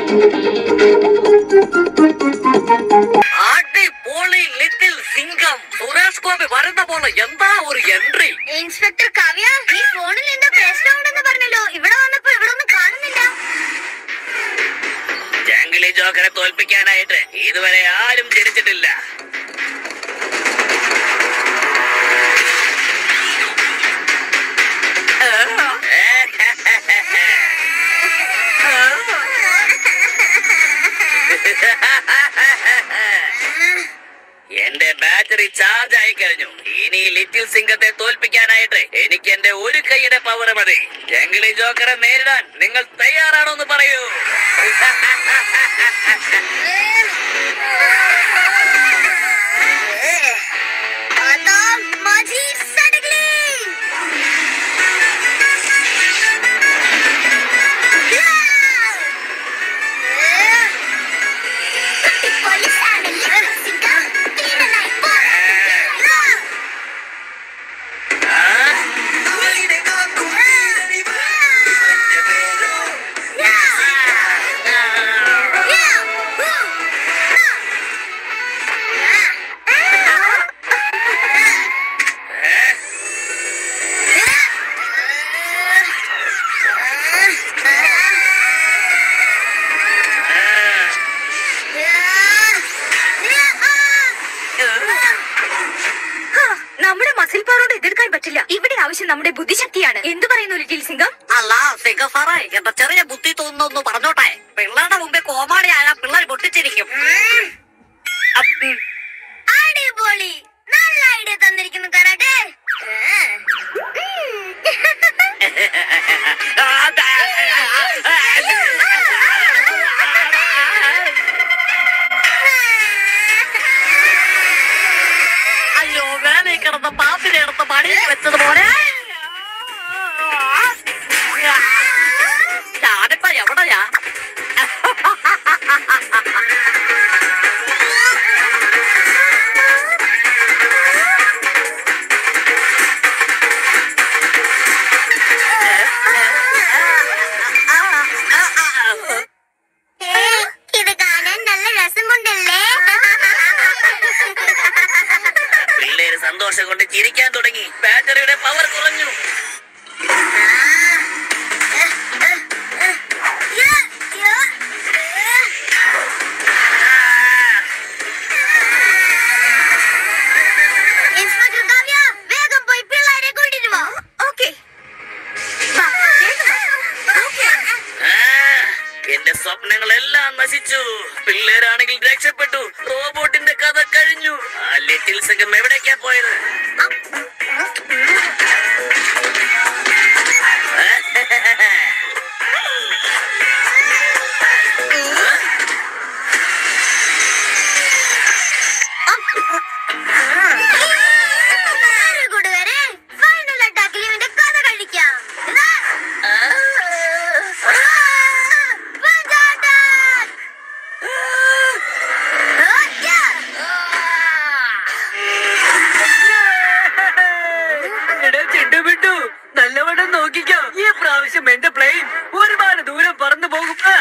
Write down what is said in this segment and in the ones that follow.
അടിപൊളി ലിറ്റിൽ സിംഗം സുരേഷ് ഗോപി വരുന്ന പോലെ എന്താ ഒരു എൻട്രി ഇൻസ്പെക്ടർ കാവ്യ ഈ ഫോണിൽ എന്തോ പ്രശ്നമുണ്ടെന്ന് പറഞ്ഞല്ലോ ഇവിടെ വന്നപ്പോ ഇവിടെ ഒന്നും കാണുന്നില്ല ജംഗിളി ജോക്കറെ തോൽപ്പിക്കാനായിട്ട് ഇതുവരെ ആരും ജനിച്ചിട്ടില്ല എന്റെ ബാറ്ററി ചാർജ് ആയി കഴിഞ്ഞു ഇനി ലിറ്റിൽ സിംഗത്തെ തോൽപ്പിക്കാനായിട്ട് എനിക്ക് എന്റെ ഒരു കൈയുടെ പവർ മതി ജംഗിളി ജോക്കറെ നേരിടാൻ നിങ്ങൾ തയ്യാറാണോ എന്ന് പറയൂ അതാ മജി സഡഗ്ലി പോലീസാണ് ലിറ്റിൽ സിംഗം തീരനായി പോ നമ്മുടെ മസിൽ പവറോട് എതിർക്കാൻ പറ്റില്ല ഇവിടെ ആവശ്യം നമ്മുടെ ബുദ്ധിശക്തിയാണ് എന്തു പറയുന്നു ലിറ്റിൽ സിംഗം അല്ല സിംഗ സാറേ എന്റെ ചെറിയ ബുദ്ധി തോന്നുന്നു പറഞ്ഞോട്ടെ പിള്ളേരുടെ മുമ്പേ കോമാളി ആയ പിള്ളേർ പൊട്ടിച്ചിരിക്കും അപ്പ്. അടിപൊളി നല്ല ഐഡിയ തന്നിരിക്കുന്നു കരാട്ടെ അയ്യോ വേലി കിടന്ന പാമ്പിനെ എടുത്ത് മടിയിൽ വെച്ചതുപോലെ ഞാനിപ്പോ എവിടെയാ ഇത് കാണാൻ നല്ല രസമുണ്ടല്ലേ പിള്ളേര് സന്തോഷം കൊണ്ട് ചിരിക്കാൻ തുടങ്ങി ബാറ്ററിയുടെ പവർ കുറഞ്ഞു ഇൻസ്പെക്ടർ കാവ്യ വേഗം പോയി പിള്ളേരെ കൊണ്ടിരുവോ ഓക്കെ ആ, എന്റെ സ്വപ്നങ്ങളെല്ലാം നശിച്ചു പിള്ളേരാണെങ്കിൽ രക്ഷപ്പെട്ടു റോബോട്ടിന്റെ കഥ കഴിഞ്ഞു ആ ലിറ്റിൽ സംഘം എവിടേക്കാ പോയത് കൂട്ടുകാരെ ഫൈനൽ അറ്റാക്കിൽ ഇവന്റെ കഥ കഴിക്കാം ഇതാ. വെഞ്ചാട്ടൻ! ഓയ്യാ! എടാ ചിണ്ടുപിട്ടു നല്ലവണ്ണം നോക്കിക്കോ ഈ പ്രാവശ്യം എന്റെ പ്ലെയിൻ ഒരുപാട് ദൂരം പറന്നു പോകും ആ.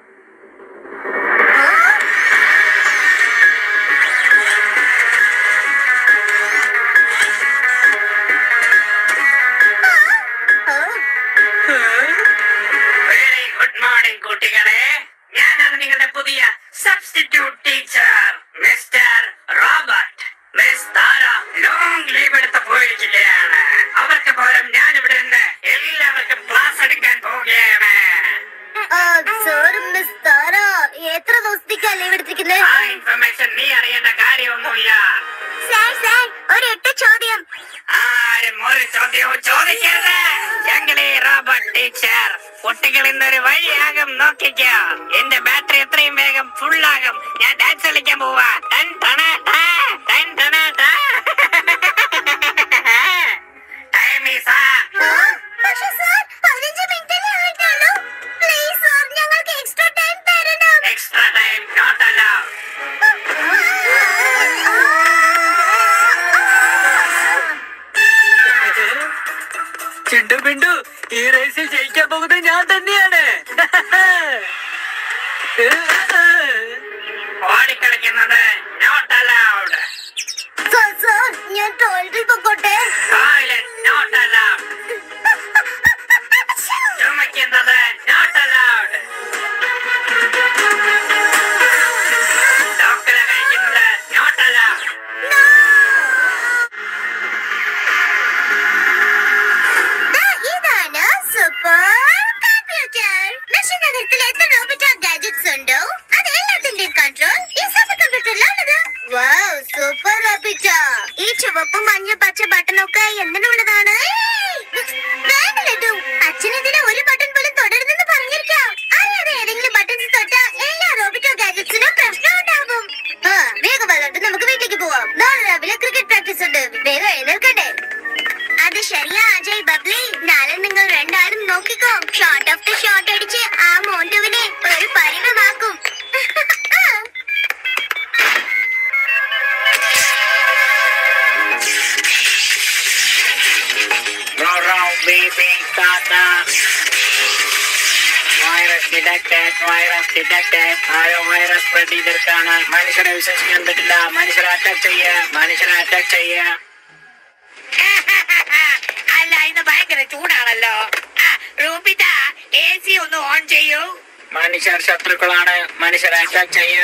വെരി ഗുഡ് മോർണിംഗ് കുട്ടികളെ ഞാനാണ് നിങ്ങളുടെ പുതിയ substitute teacher mister Robert miss Tara long leave എടുത്ത് പോയിരിക്കുകയാണ് അവർക്ക് പകരം ഞാൻ ഇവിടെ നിന്ന് എല്ലാവർക്കും ക്ലാസ് എടുക്കാൻ പോവുകയാണ് ആ, സർ മിസ് താര എത്ര ദിവസത്തേക്കാ ലീവ് എടുത്തിരിക്കുന്നത് ആ ഇൻഫർമേഷൻ നീ അറിയേണ്ട കാര്യമൊന്നുമില്ല സാർ സാർ ഒരു എട്ട് ചോദ്യം ആരും ഒരു ചോദ്യവും ചോദിക്കരുത് ഞങ്ങളെ റോബർട്ട് ടീച്ചർ കുട്ടികൾ ഇന്നൊരു വഴിയാകും നോക്കിക്കോ എന്റെ ബാറ്ററി എത്രയും വേഗം ഫുള്ളാകും ഞാൻ ഡാൻസ് കളിക്കാൻ പോവാ ടൻ ടണ ടാ, ടൻ ടണ ടാ. Time is up. ആ, പക്ഷേ സാർ പതിനഞ്ച് മിനിറ്റല്ലേ ആയിട്ടുള്ളൂ പ്ലീസ് സാർ ഞങ്ങൾക്ക് എക്സ്ട്രാ ടൈം തരണം Extra time not allowed. ചിണ്ടുപിണ്ടു ഈ റേസിൽ ജയിക്കാൻ പോകുന്നത് ഞാൻ തന്നെയാണ് ഓടിക്കളിക്കുന്നത് നോട്ട് അലൗഡ് സാർ സാർ ഞാൻ ടോയ്ലറ്റിൽ പൊക്കോട്ടെ ടോയ്ലറ്റ് നോട്ട് അലൗഡ് ചുമക്കുന്നത് നോട്ട് അലൗഡ് ഡോക്ടറെ കഴിക്കുന്നത് നോട്ട് അലൗഡ് ദാ ഇതാണ് സൂപ്പർ കമ്പ്യൂട്ടർ മെഷീൻ നഗരത്തിൽ എത്ര റോബോട്ടോ ഗാഡ്ജറ്റ്സ് ഉണ്ടോ അത് എല്ലാത്തിന്റെയും കൺട്രോൾ ഈ സൂപ്പർ കമ്പ്യൂട്ടറിലാണത് വൗ സൂപ്പർ റോബോട്ടോ ഈ ചുവപ്പ് മഞ്ഞ പച്ച ബട്ടൺ ഒക്കെ എന്തിനുള്ളതാണ് വേണ്ട ലഡു അച്ഛനെതിരെ ഒരു ബട്ടൺ പോലും തൊടരുതെന്ന് പറഞ്ഞിരിക്കാം അറിയാതെ ഏതെങ്കിലും ബട്ടൺസ് തൊട്ടാ എല്ലാ റോബോട്ടോ ഗാഡ്ജറ്റ്സിനും പ്രശ്നം ഉണ്ടാവും ആ വേഗം വന്നിട്ട് നമുക്ക് വീട്ടിലേക്ക് പോവാം നാളെ രാവിലെ ക്രിക്കറ്റ് പ്രാക്ടീസ് ഉണ്ട് വേഗം എഴുന്നേൽക്കണ്ടേ അത് ശരിയാ അജയ് ബബ്ലി നാളെ നിങ്ങൾ രണ്ടാളും നോക്കിക്കോ ഷോർട്ട് ഓഫ് ദ ഷോട്ട് അടിച്ച് ആ മോണ്ടുവിനെ ഒരു പരിവമാക്കും Roro, baby, tata. Virus detected virus detected ആരോ വൈറസ് സ്പ്രെഡ് ചെയ്തെടുക്കാണ് മനുഷ്യരെ വിശ്വസിക്കാൻ പറ്റില്ല മനുഷ്യരെ അറ്റാക്ക് ചെയ്യ മനുഷ്യരെ അറ്റാക്ക് ചെയ്യ അല്ല ഇന്ന് ഭയങ്കര ചൂടാണല്ലോ റൂബിത എ സി ഒന്ന് ഓൺ ചെയ്യൂ മനുഷ്യർ ശത്രുക്കളാണ് മനുഷ്യരെ അറ്റാക്ക് ചെയ്യ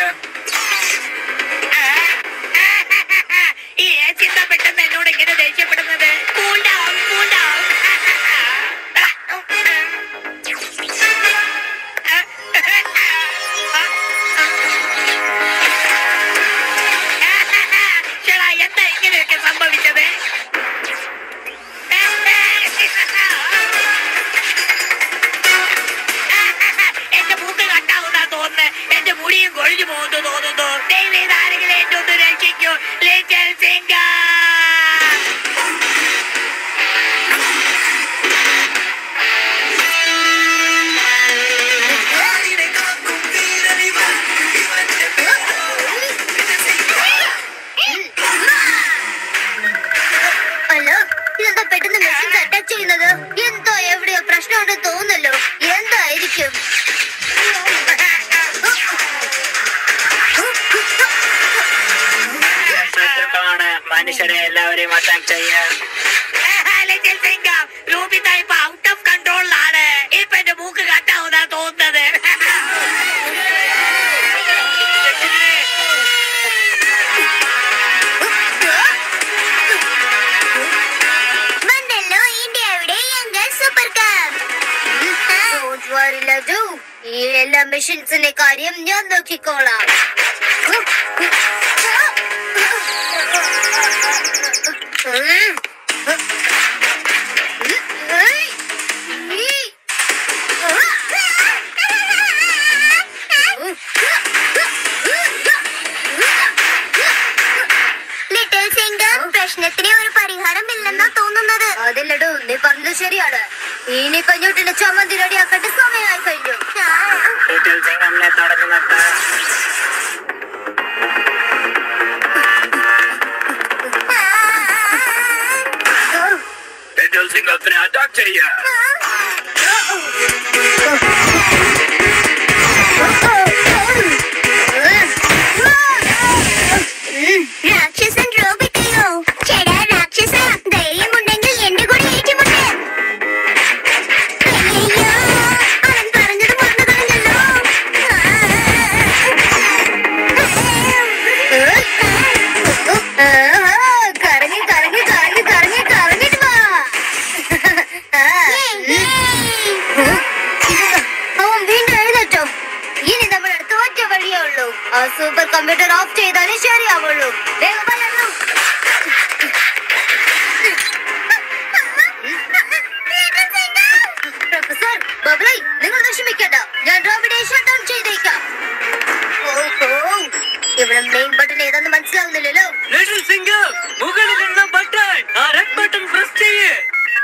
ഈ എ സി എന്താ പെട്ടെന്ന് എന്നോട് ഇങ്ങനെ ദേഷ്യപ്പെടുന്നത് കൂൾ ഡൗൺ കൂൾ ഡൗൺ ചേടാ എന്താ ഇങ്ങനെയൊക്കെ സംഭവിച്ചത് എന്റെ മൂക്ക് കട്ടാവുന്ന തോന്നുന്നു എന്റെ മുടിയും കൊഴിഞ്ഞു പോകുന്നു തോന്നുന്നു ദൈവം ഇതാരെങ്കിലും എന്നെ ഒന്ന് രക്ഷിക്കൂ ലിറ്റിൽ സിംഗർ ഹലോ ഇതെന്താ പെട്ടെന്ന് മെഷീൻ അറ്റാക്ക് ചെയ്യുന്നത് എന്തോ എവിടെയോ പ്രശ്നമുണ്ടെന്ന് തോന്നുന്നല്ലോ എന്തായിരിക്കും ശത്രുക്കളാണ് മനുഷ്യരെ എല്ലാവരെയും അറ്റാക്ക് ചെയ്യാൻ രൂപിത ഇപ്പൊ ഔട്ട് ഓഫ് കൺട്രോളിലാണ് ഇപ്പൊ എന്റെ മൂക്ക് കട്ടാവുന്ന തോന്നുന്നത് വന്നല്ലോ ഇന്ത്യയുടെ യങ്ക super cup Don't worry, Laddu ഈ എല്ലാ മെഷീൻസിന്റെ കാര്യം ഞാൻ നോക്കിക്കോളാം ലിറ്റിൽ സിംഗർ പ്രശ്നത്തിന് ഒരു പരിഹാരമില്ലെന്നാ തോന്നുന്നത് അതില്ലടു നീ പറഞ്ഞത് ശരിയാണ് ഇനി കഞ്ഞൂട്ടിന്റെ ചമ്മന്തി റെഡിയാക്കേണ്ട സമയമായി കഴിഞ്ഞു ലിറ്റിൽ സിംഗമിനെ തടഞ്ഞു നിർത്താൻ ലിറ്റിൽ സിംഗത്തിനെ അറ്റാക്ക് ചെയ്യാൻ രാക്ഷസൻ രോഗിക്കയോ ചേടാ രാക്ഷസ ധൈര്യമുണ്ടെങ്കിൽ എന്റെ കൂടെ ഏറ്റുമുട്ട് അയ്യയ്യോ, അവൻ പറഞ്ഞത് മറന്നു കളഞ്ഞല്ലോ. ആഹാ, കറങ്ങി കറങ്ങി കറങ്ങി കറങ്ങി കറങ്ങിട്ട് വാ ആ, ഉം. അവൻ വീണ്ടും എഴുന്നേറ്റോ ഇനി നമ്മുടെ അടുത്ത് ഒറ്റ വഴിയേ ഉള്ളൂ ആ സൂപ്പർ കമ്പ്യൂട്ടർ ഓഫ് ചെയ്താലേ ശരിയാവുള്ളൂ വേഗം വരണം പ്രൊഫസർ ബബ്ലൈ നിങ്ങൾ വിഷമിക്കണ്ട ഞാൻ റോബിനെ ഷട്ട് ഡൗൺ ചെയ്തേക്കാം ഓഹോ ഇവിടെ മെയിൻ ബട്ടൺ ഏതാന്ന് മനസ്സിലാവുന്നില്ലല്ലോ ലിറ്റിൽ സിംഗർ മുകളിലുള്ള ബട്ടൺ ആ റെഡ് ബട്ടൺ പ്രസ് ചെയ്യ്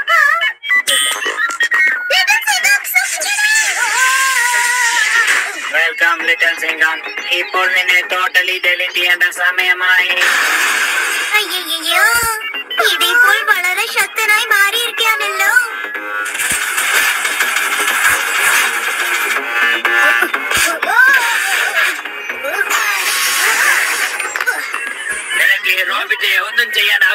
വെൽക്കം ലിറ്റിൽ സിംഗം ഇപ്പോൾ നിന്നെ ടോട്ടലി ഡെലിറ്റ് ചെയ്യേണ്ട സമയമായി അയ്യയ്യോ ഇതിപ്പോൾ വളരെ ശക്തനായി മാറിയിരിക്കുകയാണല്ലോ ഒന്നും ചെയ്യാൻ